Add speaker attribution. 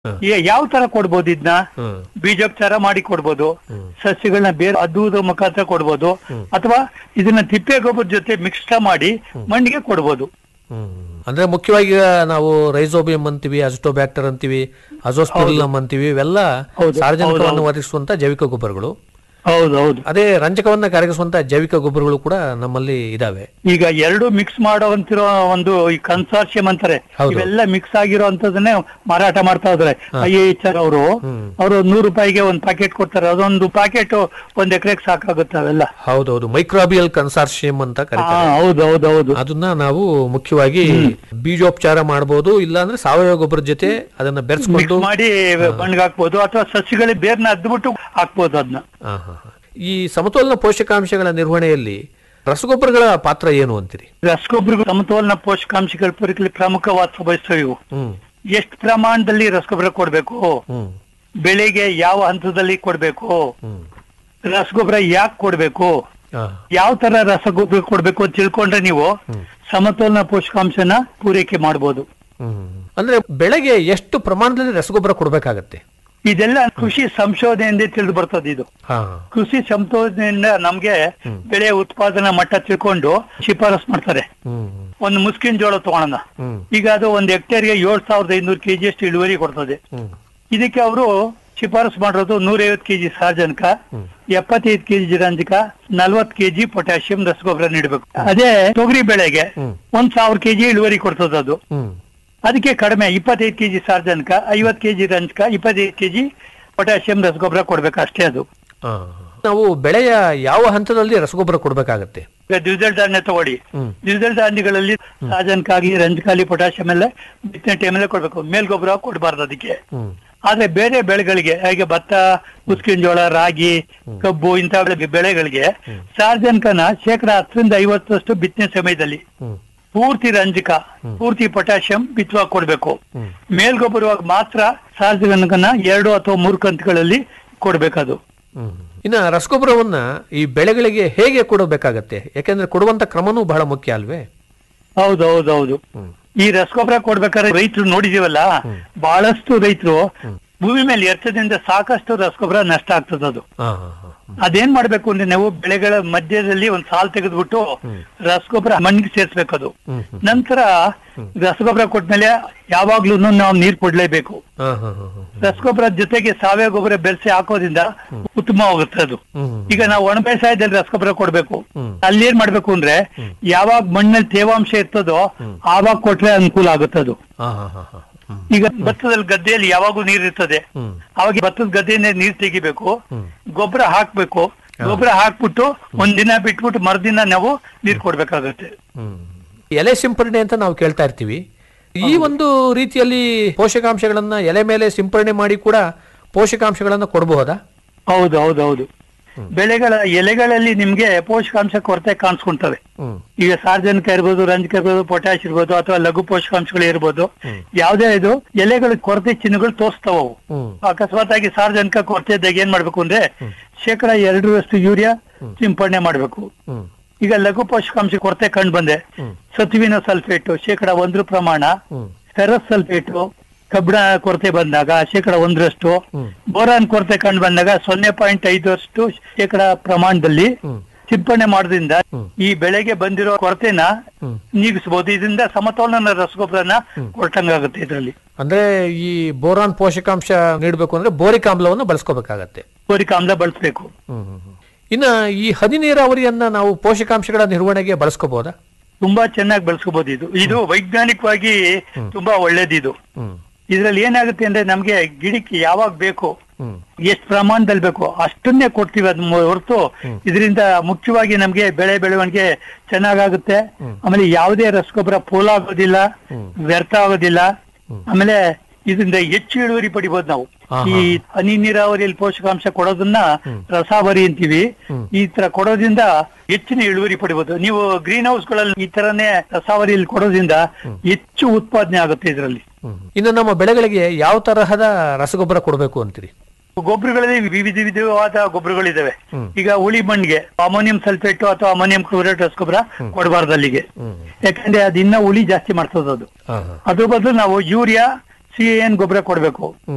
Speaker 1: ಈಗ ಯಾವ ತರ ಕೊಡ್ಬೋದು ಇದನ್ನ
Speaker 2: ಹ್ಮ್
Speaker 1: ಬೀಜೋಪಚಾರ ಮಾಡಿ ಕೊಡ್ಬೋದು ಸಸ್ಯಗಳನ್ನ ಬೇರೆ ಅದ್ದುವುದ ಮುಖಾಂತರ ಕೊಡ್ಬೋದು ಅಥವಾ ಇದನ್ನ ತಿಪ್ಪೆ ಗೊಬ್ಬರ ಜೊತೆ ಮಿಕ್ಸ್ ಮಾಡಿ ಮಣ್ಣಿಗೆ ಕೊಡ್ಬೋದು
Speaker 2: ಹ್ಮ್. ಅಂದ್ರೆ ಮುಖ್ಯವಾಗಿ ಈಗ ನಾವು ರೈಸೋಬಿಯಂ ಅಂತೀವಿ ಅಜಿಟೋಬ್ಯಾಕ್ಟರ್ ಅಂತೀವಿ ಅಜೋಸ್ಪಿರಿಲಮ್ ಅಂತೀವಿ ಇವೆಲ್ಲ
Speaker 1: ಹೌದು,
Speaker 2: ಸಾರ್ವಜನಿಕವನ್ನು ಒದಗಿಸುವಂತ ಜೈವಿಕ ಗೊಬ್ಬರಗಳು
Speaker 1: ಹೌದು ಹೌದು
Speaker 2: ಅದೇ ರಂಜಕವನ್ನ ಕರಗಿಸುವಂತ ಜೈವಿಕ ಗೊಬ್ಬರಗಳು ಕೂಡ ನಮ್ಮಲ್ಲಿ ಇದಾವೆ
Speaker 1: ಈಗ ಎರಡು ಮಿಕ್ಸ್ ಮಾಡುವಂತಿರೋ ಒಂದು ಈ ಕನ್ಸಾರ್ಷಿಯಂ ಅಂತಾರೆ
Speaker 2: ಹೌದು.
Speaker 1: ಇವೆಲ್ಲ ಮಿಕ್ಸ್ ಆಗಿರೋ ಅಂತದನ್ನೇ ಮಾರಾಟ ಮಾಡ್ತಾ ಇದಾರೆ ಐ ಎಚ್ ಆರ್ ಅವರು ಅವರು ನೂರು ರೂಪಾಯಿಗೆ ಒಂದು ಪ್ಯಾಕೆಟ್ ಕೊಡ್ತಾರೆ ಅದೊಂದು ಪ್ಯಾಕೆಟ್ ಒಂದ್ ಎಕರೆಗೆ ಸಾಕಾಗುತ್ತೆ ಅವೆಲ್ಲ
Speaker 2: ಹೌದೌದು ಮೈಕ್ರೋಬಿಯಲ್ ಕನ್ಸಾರ್ಷಿಯಂ ಅಂತ
Speaker 1: ಹಾ
Speaker 2: ಕರೀತಾರೆ
Speaker 1: ಹೌದು ಹೌದು ಹೌದು
Speaker 2: ಅದನ್ನ ನಾವು ಮುಖ್ಯವಾಗಿ ಬೀಜೋಪಚಾರ ಮಾಡಬಹುದು ಇಲ್ಲ ಅಂದ್ರೆ ಸಾವಯವ ಗೊಬ್ಬರದ ಜೊತೆ ಅದನ್ನ ಬೆರೆಸ್ಕೊಂಡು
Speaker 1: ಮಿಕ್ಸ್ ಮಾಡಿ ಮಣ್ಣಿಗೆ ಹಾಕ್ಬೋದು ಅಥವಾ ಸಸ್ಯಗಳಿಗೆ ಬೇರ್ನ ಅದ್ಬಿಟ್ಟು ಹಾಕ್ಬೋದು ಅದನ್ನ
Speaker 2: ಆ, ಹಾ, ಹಾ. ಈ ಸಮತೋಲನ ಪೋಷಕಾಂಶಗಳ ನಿರ್ವಹಣೆಯಲ್ಲಿ ರಸಗೊಬ್ಬರಗಳ ಪಾತ್ರ ಏನು ಅಂತೀರಿ
Speaker 1: ರಸಗೊಬ್ಬರಗಳು ಸಮತೋಲನ ಪೋಷಕಾಂಶಗಳ ಪೂರೈಕೆಯಲ್ಲಿ ಪ್ರಮುಖವಾದ ವಹಿಸ್ತವೆ ಇವು
Speaker 2: ಹ್ಮ್
Speaker 1: ಎಷ್ಟು ಪ್ರಮಾಣದಲ್ಲಿ ರಸಗೊಬ್ಬರ ಕೊಡ್ಬೇಕು
Speaker 2: ಹ್ಮ್
Speaker 1: ಬೆಳೆಗೆ ಯಾವ ಹಂತದಲ್ಲಿ ಕೊಡ್ಬೇಕು
Speaker 2: ಹ್ಮ್
Speaker 1: ರಸಗೊಬ್ಬರ ಯಾಕೆ ಕೊಡ್ಬೇಕು
Speaker 2: ಆ,
Speaker 1: ಯಾವ ತರ ರಸಗೊಬ್ಬರ ಕೊಡ್ಬೇಕು ಅಂತ ತಿಳ್ಕೊಂಡ್ರೆ ನೀವು ಸಮತೋಲನ ಪೋಷಕಾಂಶನ ಪೂರೈಕೆ ಮಾಡಬಹುದು
Speaker 2: ಹ್ಮ್ ಅಂದ್ರೆ ಬೆಳೆಗೆ ಎಷ್ಟು ಪ್ರಮಾಣದಲ್ಲಿ ರಸಗೊಬ್ಬರ ಕೊಡ್ಬೇಕಾಗತ್ತೆ
Speaker 1: ಇದೆಲ್ಲ ಕೃಷಿ ಸಂಶೋಧನೆಯಿಂದ ತಿಳಿದು ಬರ್ತದೆ ಇದು
Speaker 2: ಹಾ
Speaker 1: ಕೃಷಿ ಸಂಶೋಧನೆಯಿಂದ ನಮ್ಗೆ ಬೆಳೆ ಉತ್ಪಾದನಾ ಮಟ್ಟ ತಿಳ್ಕೊಂಡು ಶಿಫಾರಸ್ ಮಾಡ್ತಾರೆ
Speaker 2: ಹ್ಮ್
Speaker 1: ಒಂದು ಮುಸ್ಕಿನ್ ಜೋಳ ತಗೊಳೋಣ
Speaker 2: ಹ್ಮ್
Speaker 1: ಈಗ ಅದು ಒಂದ್ ಹೆಕ್ಟೇರ್ಗೆ ಏಳ್ ಸಾವಿರದ ಐನೂರು ಕೆಜಿ ಅಷ್ಟು ಇಳುವರಿ ಕೊಡ್ತದೆ
Speaker 2: ಹ್ಮ್
Speaker 1: ಇದಕ್ಕೆ ಅವರು ಶಿಫಾರಸ್ ಮಾಡಿರೋದು ನೂರೈವತ್ತು ಕೆಜಿ ಸಾರ್ವಜನಿಕ ಎಪ್ಪತ್ತೈದು ಕೆಜಿ ರಂಜಕ ನಲ್ವತ್ ಕೆಜಿ ಪೊಟ್ಯಾಷಿಯಂ ರಸಗೊಬ್ಬರ ನೀಡಬೇಕು ಅದೇ ತೊಗರಿ ಬೆಳೆಗೆ
Speaker 2: ಹ್ಮ್.
Speaker 1: ಒಂದ್ ಸಾವಿರ ಕೆಜಿ ಇಳುವರಿ ಕೊಡ್ತದೆ ಅದು
Speaker 2: ಹ್ಮ್
Speaker 1: ಅದಕ್ಕೆ ಕಡಿಮೆ ಇಪ್ಪತ್ತೈದು ಕೆಜಿ ಸಾರ್ವಜನಿಕ ಐವತ್ ಕೆಜಿ ರಂಜಕ ಇಪ್ಪತ್ತೈದು ಕೆಜಿ ಪೊಟ್ಯಾಷಿಯಂ ರಸಗೊಬ್ಬರ ಕೊಡ್ಬೇಕು ಅಷ್ಟೇ ಅದು
Speaker 2: ಆ, ನಾವು ಬೆಳೆಯ ಯಾವ ಹಂತದಲ್ಲಿ ರಸಗೊಬ್ಬರ ಕೊಡ್ಬೇಕಾಗತ್ತೆ
Speaker 1: ಈಗ ದ್ವಿದಳ ಧಾನ್ಯ ತಗೊಳ್ಳಿ
Speaker 2: ಹ್ಮ್
Speaker 1: ದ್ವಿದಳ ಧಾನ್ಯಗಳಲ್ಲಿ ಸಾರ್ವಜನಿಕ ಆಗಲಿ ರಂಜಕ ಆಗಲಿ ಪೊಟ್ಯಾಷಿಯಂ ಎಲ್ಲ ಬಿತ್ತನೆ ಟೈಮಲ್ಲೇ ಕೊಡ್ಬೇಕು ಮೇಲ್ಗೊಬ್ಬರ ಕೊಡಬಾರ್ದು ಅದಕ್ಕೆ
Speaker 2: ಹ್ಮ್
Speaker 1: ಆದ್ರೆ ಬೇರೆ ಬೆಳೆಗಳಿಗೆ ಹಾಗೆ ಭತ್ತ ಮುಸ್ಕಿನ ಜೋಳ ರಾಗಿ ಕಬ್ಬು ಇಂಥ ಬೆಳೆಗಳಿಗೆ ಸಾರ್ವಜನಿಕನ ಶೇಕಡ ಹತ್ತರಿಂದ ಐವತ್ತರಷ್ಟು ಬಿತ್ತನೆ ಸಮಯದಲ್ಲಿ
Speaker 2: ಹ್ಮ್
Speaker 1: ಪೂರ್ತಿ ರಂಜಕ ಪೂರ್ತಿ ಪೊಟ್ಯಾಷಿಯಂ ಬಿತ್ತುವಾಗ ಕೊಡ್ಬೇಕು
Speaker 2: ಹ್ಮ್.
Speaker 1: ಮೇಲ್ಗೊಬ್ಬರವಾಗಿ ಮಾತ್ರ ಸಾರ್ವಜನಿಕನ ಎರಡು ಅಥವಾ ಮೂರು ಕಂತುಗಳಲ್ಲಿ ಕೊಡ್ಬೇಕದು
Speaker 2: ಹ್ಮ್. ಇನ್ನ ರಸಗೊಬ್ಬರವನ್ನ ಈ ಬೆಳೆಗಳಿಗೆ ಹೇಗೆ ಕೊಡಬೇಕಾಗತ್ತೆ ಯಾಕಂದ್ರೆ ಕೊಡುವಂತ ಕ್ರಮನೂ ಬಹಳ ಮುಖ್ಯ ಅಲ್ವೇ
Speaker 1: ಹೌದು ಹೌದು ಹೌದು
Speaker 2: ಹ್ಮ್
Speaker 1: ಈ ರಸಗೊಬ್ಬರ ಕೊಡ್ಬೇಕಾದ್ರೆ ರೈತರು ನೋಡಿದೀವಲ್ಲ ಬಹಳಷ್ಟು ರೈತರು ಭೂಮಿ ಮೇಲೆ ಎರ್ತದಿಂದ ಸಾಕಷ್ಟು ರಸಗೊಬ್ಬರ ನಷ್ಟ ಆಗ್ತದೆ ಅದು
Speaker 2: ಹಾ ಹಾ ಹಾ
Speaker 1: ಅದೇನ್ ಮಾಡ್ಬೇಕು ಅಂದ್ರೆ ನಾವು ಬೆಳೆಗಳ ಮಧ್ಯದಲ್ಲಿ ಒಂದ್ ಸಾಲ್ ತೆಗೆದ್ಬಿಟ್ಟು ರಸಗೊಬ್ಬರ ಮಣ್ಣಿಗೆ ಸೇರ್ಸ್ಬೇಕು ಅದು
Speaker 2: ಹ್ಮ್ ಹ್ಮ್
Speaker 1: ನಂತರ ರಸಗೊಬ್ಬರ ಕೊಟ್ಮೇಲೆ ಯಾವಾಗ್ಲೂ ನಾವು ನೀರ್ ಕೊಡ್ಲೇಬೇಕು
Speaker 2: ಹಾ ಹಾ ಹಾ ಹಾ
Speaker 1: ರಸಗೊಬ್ಬರ ಜೊತೆಗೆ ಸಾವಯವ ಗೊಬ್ಬರ ಬೆರೆಸಿ ಹಾಕೋದ್ರಿಂದ ಉತ್ತಮವಾಗುತ್ತೆ ಅದು
Speaker 2: ಹ್ಮ್
Speaker 1: ಈಗ ನಾವು ಒಣ ಬೇಸಾಯದಲ್ಲಿ ರಸಗೊಬ್ಬರ ಕೊಡ್ಬೇಕು
Speaker 2: ಹ್ಮ್.
Speaker 1: ಅಲ್ಲಿ ಏನ್ ಮಾಡ್ಬೇಕು ಅಂದ್ರೆ ಯಾವಾಗ ಮಣ್ಣಲ್ಲಿ ತೇವಾಂಶ ಇರ್ತದೋ ಆವಾಗ ಕೊಟ್ರೆ ಅನುಕೂಲ ಆಗುತ್ತೆ ಅದು
Speaker 2: ಹಾ ಹಾ ಹಾ ಹಾ ಹ್ಮ್
Speaker 1: ಈಗ ಭತ್ತದಲ್ಲಿ ಗದ್ದೆಯಲ್ಲಿ ಯಾವಾಗೂ ನೀರ್ ಇರ್ತದೆ
Speaker 2: ಹ್ಮ್
Speaker 1: ಅವಾಗ ಭತ್ತದ ಗದ್ದೆಯಿಂದ ನೀರ್ ತೆಗಿಬೇಕು
Speaker 2: ಹ್ಮ್.
Speaker 1: ಗೊಬ್ಬರ ಹಾಕ್ಬೇಕು ಗೊಬ್ಬರ ಹಾಕ್ಬಿಟ್ಟು ಒಂದಿನ ಬಿಟ್ಬಿಟ್ಟು ಮರುದಿನ ನಾವು ನೀರ್ ಕೊಡ್ಬೇಕಾಗತ್ತೆ
Speaker 2: ಹ್ಮ್. ಎಲೆ ಸಿಂಪರಣೆ ಅಂತ ನಾವು ಕೇಳ್ತಾ ಇರ್ತೀವಿ ಈ ಒಂದು ರೀತಿಯಲ್ಲಿ ಪೋಷಕಾಂಶಗಳನ್ನ ಎಲೆ ಮೇಲೆ ಸಿಂಪರಣೆ ಮಾಡಿ ಕೂಡ ಪೋಷಕಾಂಶಗಳನ್ನ ಕೊಡಬಹುದಾ
Speaker 1: ಹೌದು ಹೌದು ಹೌದು ಬೆಳೆಗಳ ಎಲೆಗಳಲ್ಲಿ ನಿಮ್ಗೆ ಪೋಷಕಾಂಶ ಕೊರತೆ ಕಾಣಿಸ್ಕೊಂತವೆ
Speaker 2: ಹ್ಮ್
Speaker 1: ಈಗ ಸಾರ್ವಜನಿಕ ಇರ್ಬೋದು ರಂಜಕ ಇರ್ಬೋದು ಪೊಟ್ಯಾಶ್ ಇರ್ಬೋದು ಅಥವಾ ಲಘು ಪೋಷಕಾಂಶಗಳು ಇರ್ಬೋದು ಯಾವ್ದೇ ಇದು ಎಲೆಗಳ ಕೊರತೆ ಚಿಹ್ನೆಗಳು ತೋರಿಸ್ತಾವ ಅವು
Speaker 2: ಹ್ಮ್
Speaker 1: ಅಕಸ್ಮಾತ್ ಆಗಿ ಸಾರ್ವಜನಿಕ ಕೊರತೆ ಇದ್ದಾಗ ಏನ್ ಮಾಡ್ಬೇಕು ಅಂದ್ರೆ ಶೇಕಡ ಎರಡರಷ್ಟು ಯೂರಿಯಾ ಸಿಂಪಡಣೆ ಮಾಡ್ಬೇಕು
Speaker 2: ಹ್ಮ್
Speaker 1: ಈಗ ಲಘು ಪೋಷಕಾಂಶ ಕೊರತೆ ಕಂಡು ಬಂದೆ
Speaker 2: ಹ್ಮ್.
Speaker 1: ಸತುವಿನ ಸಲ್ಫೇಟ್ ಶೇಕಡ ಒಂದ್ರ ಪ್ರಮಾಣ
Speaker 2: ಹ್ಮ್
Speaker 1: ಫೆರಸ್ ಸಲ್ಫೇಟ್ ಕಬ್ಬಿಣ ಕೊರತೆ ಬಂದಾಗ ಶೇಕಡ ಒಂದರಷ್ಟು
Speaker 2: ಹ್ಮ್.
Speaker 1: ಬೋರಾನ್ ಕೊರತೆ ಕಂಡು ಬಂದಾಗ ಸೊನ್ನೆ ಪಾಯಿಂಟ್ ಐದರಷ್ಟು ಶೇಕಡ ಪ್ರಮಾಣದಲ್ಲಿ
Speaker 2: ಹ್ಮ್
Speaker 1: ಸಿಂಪಡಣೆ ಮಾಡೋದ್ರಿಂದ
Speaker 2: ಹ್ಮ್.
Speaker 1: ಈ ಬೆಳೆಗೆ ಬಂದಿರೋ ಕೊರತೆನ
Speaker 2: ಹ್ಮ್
Speaker 1: ನೀಗಿಸಬಹುದು ಇದರಿಂದ ಸಮತೋಲನ ರಸಗೊಬ್ಬರನ ಕೊಟ್ಟಂಗಾಗುತ್ತೆ ಇದರಲ್ಲಿ
Speaker 2: ಅಂದ್ರೆ ಈ ಬೋರಾನ್ ಪೋಷಕಾಂಶ ನೀಡಬೇಕು ಅಂದ್ರೆ ಬೋರಿಕ್ ಆಮ್ಲವನ್ನು ಬಳಸ್ಕೋಬೇಕಾಗತ್ತೆ
Speaker 1: ಬೋರಿಕ್ ಆಮ್ಲ ಬಳಸಬೇಕು
Speaker 2: ಹ್ಮ್ ಹ್ಮ್ ಹ್ಮ್. ಇನ್ನ ಈ ಹನಿ ನೀರಾವರಿಯನ್ನ ನಾವು ಪೋಷಕಾಂಶಗಳ ನಿರ್ವಹಣೆಗೆ ಬಳಸ್ಕೋಬಹುದಾ
Speaker 1: ತುಂಬಾ ಚೆನ್ನಾಗಿ ಬಳಸ್ಕೋಬಹುದು ಇದು ಇದು ವೈಜ್ಞಾನಿಕವಾಗಿ ತುಂಬಾ ಒಳ್ಳೇದಿದು
Speaker 2: ಹ್ಮ್
Speaker 1: ಇದ್ರಲ್ಲಿ ಏನಾಗುತ್ತೆ ಅಂದ್ರೆ ನಮ್ಗೆ ಗಿಡಕ್ಕೆ ಯಾವಾಗ ಬೇಕು
Speaker 2: ಹ್ಮ್
Speaker 1: ಎಷ್ಟು ಪ್ರಮಾಣದಲ್ಲಿ ಬೇಕು ಅಷ್ಟನ್ನೇ ಕೊಡ್ತೀವಿ ಅದ್ ಮೊ- ಹೊರತು ಇದರಿಂದ ಮುಖ್ಯವಾಗಿ ನಮ್ಗೆ ಬೆಳೆ ಬೆಳವಣಿಗೆ ಚೆನ್ನಾಗಾಗುತ್ತೆ ಆಮೇಲೆ ಯಾವುದೇ ರಸಗೊಬ್ಬರ ಪೋಲಾಗೋದಿಲ್ಲ ವ್ಯರ್ಥ ಆಗೋದಿಲ್ಲ ಆಮೇಲೆ ಇದರಿಂದ ಹೆಚ್ಚು ಇಳುವರಿ ಪಡಿಬಹುದು ನಾವು
Speaker 2: ಹಾ,
Speaker 1: ಈ ಹನಿ ನೀರಾವರಿಯಲ್ಲಿ ಪೋಷಕಾಂಶ ಕೊಡೋದನ್ನ ರಸಾವರಿ ಅಂತೀವಿ ಈ ತರ ಕೊಡೋದ್ರಿಂದ ಹೆಚ್ಚಿನ ಇಳುವರಿ ಪಡಿಬಹುದು ನೀವು ಗ್ರೀನ್ ಹೌಸ್ ಗಳಲ್ಲಿ ಈ ತರನೇ ರಸಾವರಿಯಲ್ಲಿ ಕೊಡೋದ್ರಿಂದ ಹೆಚ್ಚು ಉತ್ಪಾದನೆ ಆಗುತ್ತೆ ಇದರಲ್ಲಿ
Speaker 2: ಹ್ಮ್. ಇನ್ನು ನಮ್ಮ ಬೆಳೆಗಳಿಗೆ ಯಾವ ತರಹದ ರಸಗೊಬ್ಬರ ಕೊಡಬೇಕು ಅಂತೀರಿ
Speaker 1: ಗೊಬ್ಬರಗಳಲ್ಲಿ ವಿವಿಧ ವಿಧವಾದ ಗೊಬ್ಬರಗಳಿದಾವೆ
Speaker 2: ಹ್ಮ್.
Speaker 1: ಈಗ ಉಳಿ ಮಣ್ಣಿಗೆ ಅಮೋನಿಯಂ ಸಲ್ಫೇಟ್ ಅಥವಾ ಅಮೋನಿಯಂ ಕ್ಲೋರೈಡ್ ರಸಗೊಬ್ಬರ ಕೊಡಬಾರ್ದು ಅಲ್ಲಿಗೆ
Speaker 2: ಹ್ಮ್.
Speaker 1: ಯಾಕಂದ್ರೆ ಅದು ಇನ್ನ ಉಳಿ ಜಾಸ್ತಿ ಮಾಡ್ತದ ಅದು
Speaker 2: ಹಾ ಹಾ
Speaker 1: ಅದ್ರ ಬದಲು ನಾವು ಯೂರಿಯಾ ಸಿ ಎನ್ ಗೊಬ್ಬರ ಕೊಡ್ಬೇಕು